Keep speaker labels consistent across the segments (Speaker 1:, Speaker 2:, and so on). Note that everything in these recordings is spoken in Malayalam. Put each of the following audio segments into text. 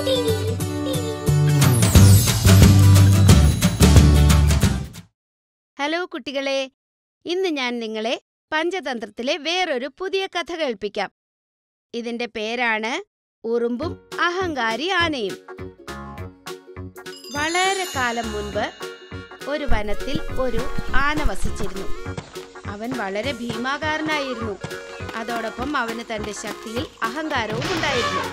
Speaker 1: ഹലോ കുട്ടികളെ ഇന്ന് ഞാൻ നിങ്ങളെ പഞ്ചതന്ത്രത്തിലെ വേറൊരു പുതിയ കഥ കേൾപ്പിക്കാം ഇതിന്റെ പേരാണ് ഉറുമ്പും അഹങ്കാരി ആനയും വളരെ കാലം മുൻപ് ഒരു വനത്തിൽ ഒരു ആന വസിച്ചിരുന്നു അവൻ വളരെ ഭീമാകാരനായിരുന്നു അതോടൊപ്പം അവന് തന്റെ ശക്തിയിൽ അഹങ്കാരവും ഉണ്ടായിരുന്നു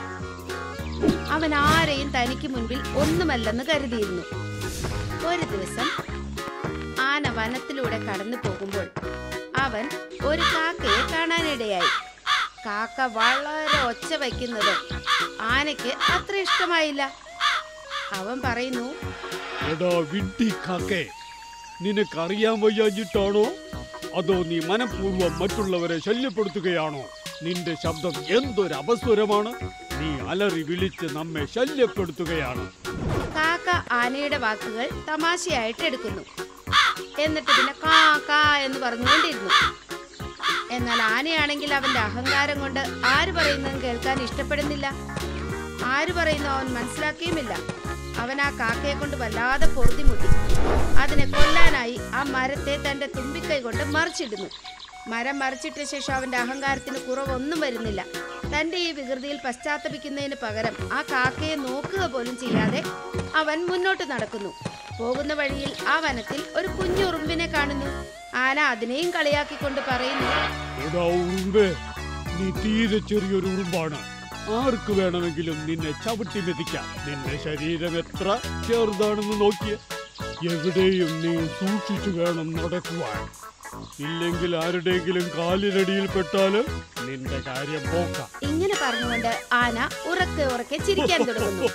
Speaker 1: അവൻ ആരെയും തനിക്ക് മുൻപിൽ ഒന്നുമല്ലെന്ന് കരുതിയിരുന്നു ഒരു ദിവസം ആന വനത്തിലൂടെ കടന്നു പോകുമ്പോൾ അവൻ ഒരു കാക്കയെ കാണാനിടയായി കാക്ക വളരെ ഒച്ച വയ്ക്കുന്നത് ആനയ്ക്ക് അത്ര ഇഷ്ടമായില്ല അവൻ പറയുന്നു
Speaker 2: എടാ വിഡ്ഢി കാക്കേ നിനക്കറിയാൻ വയ്യാഞ്ഞിട്ടാണോ അതോ നീ മനഃപൂർവ്വം മറ്റുള്ളവരെ ശല്യപ്പെടുത്തുകയാണോ നിന്റെ ശബ്ദം എന്തൊരു അപസ്വരമാണ് നീ അലറി വിളിച്ച് നമ്മെ ശല്യപ്പെടുത്തുകയാണ്
Speaker 1: കാക്ക ആനയുടെ വാക്കുകൾ തമാശയായിട്ട് എടുക്കുന്നു എന്നിട്ട് പിന്നെ കാ കാ എന്ന് പറഞ്ഞുകൊണ്ടിരുന്നു എന്നാൽ ആനയാണെങ്കിൽ അവന്റെ അഹങ്കാരം കൊണ്ട് ആര് പറയുന്നതും കേൾക്കാൻ ഇഷ്ടപ്പെടുന്നില്ല ആര് പറയുന്നു അവൻ മനസ്സിലാക്കിയുമില്ല അവൻ ആ കാക്കയെ കൊണ്ട് വല്ലാതെ പൊറുതിമുട്ടി അതിനെ കൊല്ലാനായി ആ മരത്തെ തന്റെ തുമ്പിക്കൈ കൊണ്ട് മറിച്ചിടുന്നു മരം മറിച്ചിട്ട ശേഷം അവന്റെ അഹങ്കാരത്തിന് കുറവൊന്നും വരുന്നില്ല തന്റെ ഈ വികൃതിയിൽ പശ്ചാത്തപിക്കുന്നതിന് പകരം ആ കാക്കയെ നോക്കുക പോലും ചെയ്യാതെ അവൻ മുന്നോട്ട് നടക്കുന്നു പോകുന്ന വഴിയിൽ ആ വനത്തിൽ ഒരു കുഞ്ഞു ഉറുമ്പിനെ കാണുന്നു ആന അതിനെയും കളിയാക്കിക്കൊണ്ട് പറയുന്നു
Speaker 2: എടാ ഉറുമ്പേ നീ തീരെ ചെറിയൊരു ഉറുമ്പാണ് ആർക്ക് വേണമെങ്കിലും നിന്നെ ചവിട്ടി മെതിക്കാം നിന്റെ ശരീരം എത്ര ചെറുതാണെന്ന് നോക്കിയ എവിടെയും നീ സൂക്ഷിച്ചു വേണം നടക്കുവാൻ ഇല്ലെങ്കിൽ ആരുടെയെങ്കിലും കാലിനടിയിൽ പെട്ടാല് നിന്റെ കാര്യം പോക്കാം
Speaker 1: ഇങ്ങനെ പറഞ്ഞുകൊണ്ട് ആന ഉറക്കെ ഉറക്കെ ചിരിക്കാൻ തുടങ്ങുന്നു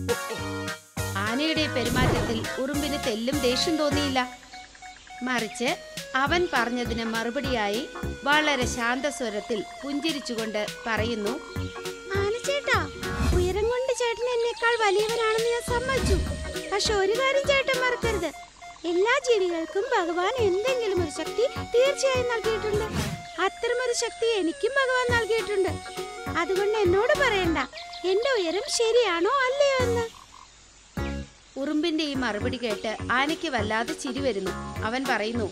Speaker 1: ആനയുടെ ഈ പെരുമാറ്റത്തിൽ ഉറുമ്പിന് തെല്ലും ദേഷ്യം തോന്നിയില്ല മറിച്ച് അവൻ പറഞ്ഞതിന് മറുപടിയായി വളരെ ശാന്തസ്വരത്തിൽ പുഞ്ചിരിച്ചുകൊണ്ട് പറയുന്നു ആനച്ചേട്ടാ ഉയരം കൊണ്ട് ചേട്ടൻ എന്നേക്കാൾ വലിയവനാണെന്ന് ഞാൻ സമ്മതിച്ചു പക്ഷെ ഒരു കാര്യം ചേട്ടൻ മറക്കരുത് എല്ലാ ജീവികൾക്കും ഭഗവാൻ എന്തെങ്കിലും ഒരു ശക്തി തീർച്ചയായും നൽകിയിട്ടുണ്ട് അത്തരമൊരു ശക്തി എനിക്കും ഭഗവാൻ നൽകിയിട്ടുണ്ട് അതുകൊണ്ട് എന്നോട് പറയണ്ട എന്റെ ഉയരം ശരിയാണോ അല്ലയോ എന്ന് ഉറുമ്പിന്റെ ഈ മറുപടി കേട്ട് ആനയ്ക്ക് വല്ലാതെ ചിരി വരുന്നു അവൻ പറയുന്നു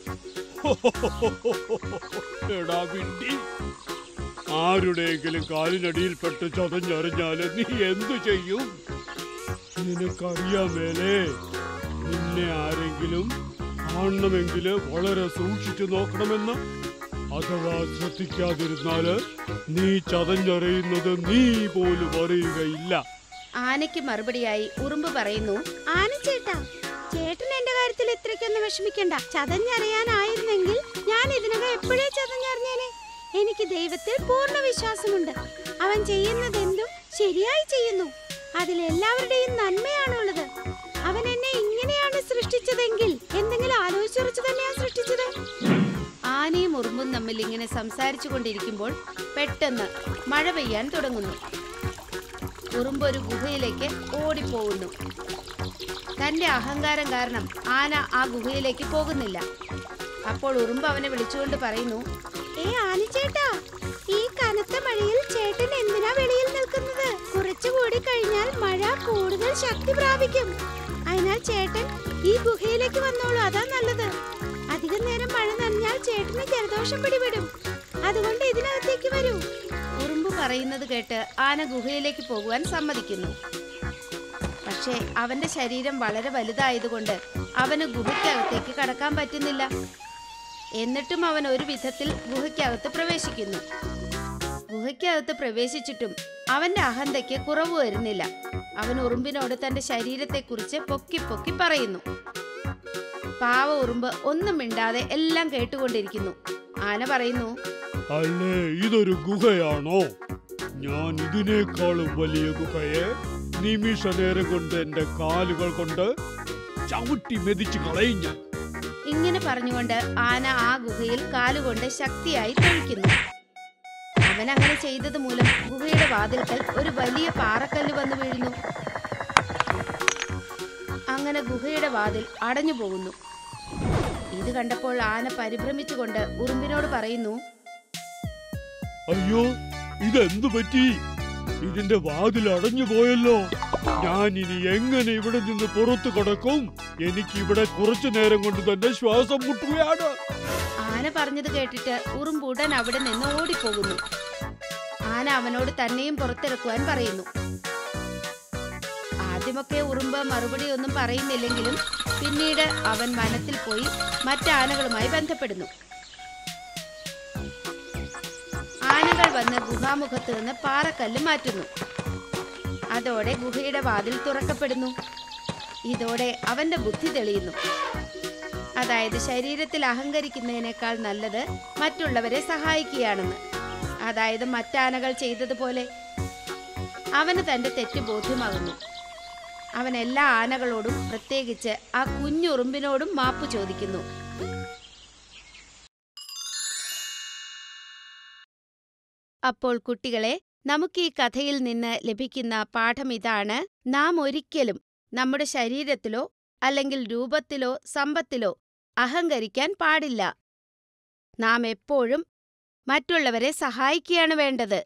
Speaker 2: എടാ വിഡ്ഢി ആരുടെയെങ്കിലും കാലിനടിയിൽപ്പെട്ട് ചതഞ്ഞറിഞ്ഞാല് നീ എന്തു ചെയ്യും നിനക്കറിയാം മേലേ നിന്നെ ആരെങ്കിലും കാണണമെങ്കില് വളരെ സൂക്ഷിച്ചു നോക്കണമെന്ന് അഥവാ ശ്രദ്ധിക്കാതിരുന്നാല് നീ ചതഞ്ഞറിയുന്നത് നീ പോലും അറിയുകയില്ല
Speaker 1: ആനയ്ക്ക് മറുപടിയായി ഉറുമ്പ് പറയുന്നു ആനച്ചേട്ടാ ചേട്ടൻ എന്റെ കാര്യത്തിൽ ഇത്രയ്ക്കൊന്നും വിഷമിക്കണ്ട ചതഞ്ഞറിയാനായിരുന്നെങ്കിൽ ഞാൻ ഇതിനകം എപ്പോഴേ ചതഞ്ഞറിഞ്ഞേനെ എനിക്ക് ദൈവത്തിൽ പൂർണ്ണ വിശ്വാസമുണ്ട് അവൻ ചെയ്യുന്നതെന്തും ശരിയായി ചെയ്യുന്നു അതിൽ എല്ലാവരുടെയും നന്മയാണുള്ളത് അവൻ എന്നെ ഇങ്ങനെയാണ് സൃഷ്ടിച്ചതെങ്കിൽ എന്തെങ്കിലും ആലോചിച്ചുറച്ചു തന്നെയാ സൃഷ്ടിച്ചത് ആനയും ഉറുമ്പും തമ്മിൽ ഇങ്ങനെ സംസാരിച്ചു കൊണ്ടിരിക്കുമ്പോൾ പെട്ടെന്ന് മഴ പെയ്യാൻ തുടങ്ങുന്നു ഉറുമ്പ് ഒരു ഗുഹയിലേക്ക് ഓടിപ്പോകുന്നു തന്റെ അഹങ്കാരം കാരണം ആന ആ ഗുഹയിലേക്ക് പോകുന്നില്ല അപ്പോൾ ഉറുമ്പ് അവനെ വിളിച്ചുകൊണ്ട് പറയുന്നു ഏ ആനച്ചേട്ടാ ഈ കനത്ത മഴയിൽ ചേട്ടൻ എന്തിനാ വെളിയിൽ നിൽക്കുന്നത് കുറച്ചുകൂടി കഴിഞ്ഞാൽ മഴ കൂടുതൽ ശക്തി പ്രാപിക്കും അതിനാൽ ചേട്ടൻ ഈ ഗുഹയിലേക്ക് വന്നോളൂ അതാ നല്ലത് അധികം നേരം മഴ നനഞ്ഞാൽ ചേട്ടന് ജലദോഷം പിടിപെടും അതുകൊണ്ട് ഇതിനകത്തേക്ക് വരൂ ഉറുമ്പ് പറയുന്നത് കേട്ട് ആന ഗുഹയിലേക്ക് പോകുവാൻ സമ്മതിക്കുന്നു പക്ഷേ അവന്റെ ശരീരം വളരെ വലുതായതുകൊണ്ട് അവന് ഗുഹയ്ക്കകത്തേക്ക് കടക്കാൻ പറ്റുന്നില്ല എന്നിട്ടും അവൻ ഒരു വിധത്തിൽ ഗുഹയ്ക്കകത്ത് പ്രവേശിക്കുന്നു ഗുഹയ്ക്കകത്ത് പ്രവേശിച്ചിട്ടും അവന്റെ അഹന്തയ്ക്ക് കുറവ് വരുന്നില്ല അവൻ ഉറുമ്പിനോട് തന്റെ ശരീരത്തെക്കുറിച്ച് പൊക്കി പൊക്കി പറയുന്നു പാവ ഉറുമ്പ് ഒന്നും മിണ്ടാതെ എല്ലാം കേട്ടുകൊണ്ടിരിക്കുന്നു ആന പറയുന്നു
Speaker 2: അല്ലേ ഇതൊരു ഗുഹയാണോ ഞാൻ ഇതിനേക്കാളും വലിയ ഗുഹയെ നിമിഷ നേരം കൊണ്ട് എന്റെ കാലുകൾ കൊണ്ട് ചവിട്ടി മെതിച്ച് കളയും ഞാൻ
Speaker 1: ഇങ്ങനെ പറഞ്ഞുകൊണ്ട് ആന ആ ഗുഹയിൽ കാലുകൊണ്ട് ശക്തിയായി തൊഴിക്കുന്നു അവൻ അങ്ങനെ ചെയ്തത് മൂലം ഗുഹയുടെ വാതിൽക്കൽ ഒരു വലിയ പാറക്കല്ല് വന്നു വീഴുന്നു അങ്ങനെ ഗുഹയുടെ വാതിൽ അടഞ്ഞു പോകുന്നു ഇത് കണ്ടപ്പോൾ ആന പരിഭ്രമിച്ചുകൊണ്ട് ഉറുമ്പിനോട് പറയുന്നു
Speaker 2: അയ്യോ ഇതെന്തു പറ്റി ഇതിന്റെ വാതിൽ അടഞ്ഞു പോയല്ലോ ഞാൻ ഇനി എങ്ങനെ ഇവിടെ നിന്ന് പുറത്തു കടക്കും എനിക്ക് ഇവിടെ കുറച്ചു നേരം കൊണ്ട് തന്നെ ശ്വാസം മുട്ടുകയാണ്
Speaker 1: ആന പറഞ്ഞത് കേട്ടിട്ട് ഉറുമ്പൂടൻ അവിടെ നിന്ന് ഓടിപ്പോകുന്നു ആന അവനോട് തന്നെയും പുറത്തിറക്കുവാൻ പറയുന്നു ആദ്യമൊക്കെ ഉറുമ്പ് മറുപടി ഒന്നും പറയുന്നില്ലെങ്കിലും പിന്നീട് അവൻ വനത്തിൽ പോയി മറ്റാനകളുമായി ബന്ധപ്പെടുന്നു ആനകൾ വന്ന് ഗുഹാമുഖത്ത് നിന്ന് പാറക്കല്ല് മാറ്റുന്നു അതോടെ ഗുഹയുടെ വാതിൽ തുറക്കപ്പെടുന്നു ഇതോടെ അവന്റെ ബുദ്ധി തെളിയുന്നു അതായത് ശരീരത്തിൽ അഹങ്കരിക്കുന്നതിനേക്കാൾ നല്ലത് മറ്റുള്ളവരെ സഹായിക്കുകയാണെന്ന് അതായത് മറ്റാനകൾ ചെയ്തതുപോലെ അവന് തന്റെ തെറ്റ് ബോധ്യമാകുന്നു അവൻ എല്ലാ ആനകളോടും പ്രത്യേകിച്ച് ആ കുഞ്ഞുറുമ്പിനോടും മാപ്പ് ചോദിക്കുന്നു അപ്പോൾ കുട്ടികളെ നമുക്ക് ഈ കഥയിൽ നിന്ന് ലഭിക്കുന്ന പാഠം ഇതാണ് നാം ഒരിക്കലും നമ്മുടെ ശരീരത്തിലോ അല്ലെങ്കിൽ രൂപത്തിലോ സമ്പത്തിലോ അഹങ്കരിക്കാൻ പാടില്ല നാം എപ്പോഴും മറ്റുള്ളവരെ സഹായിക്കുകയാണ് വേണ്ടത്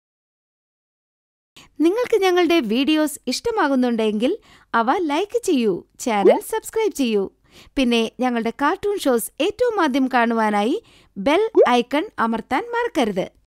Speaker 1: നിങ്ങൾക്ക് ഞങ്ങളുടെ വീഡിയോസ് ഇഷ്ടമാകുന്നുണ്ടെങ്കിൽ അവ ലൈക്ക് ചെയ്യൂ ചാനൽ സബ്സ്ക്രൈബ് ചെയ്യൂ പിന്നെ ഞങ്ങളുടെ കാർട്ടൂൺ ഷോസ് ഏറ്റവും ആദ്യം കാണുവാനായി ബെൽ ഐക്കൺ അമർത്താൻ മറക്കരുത്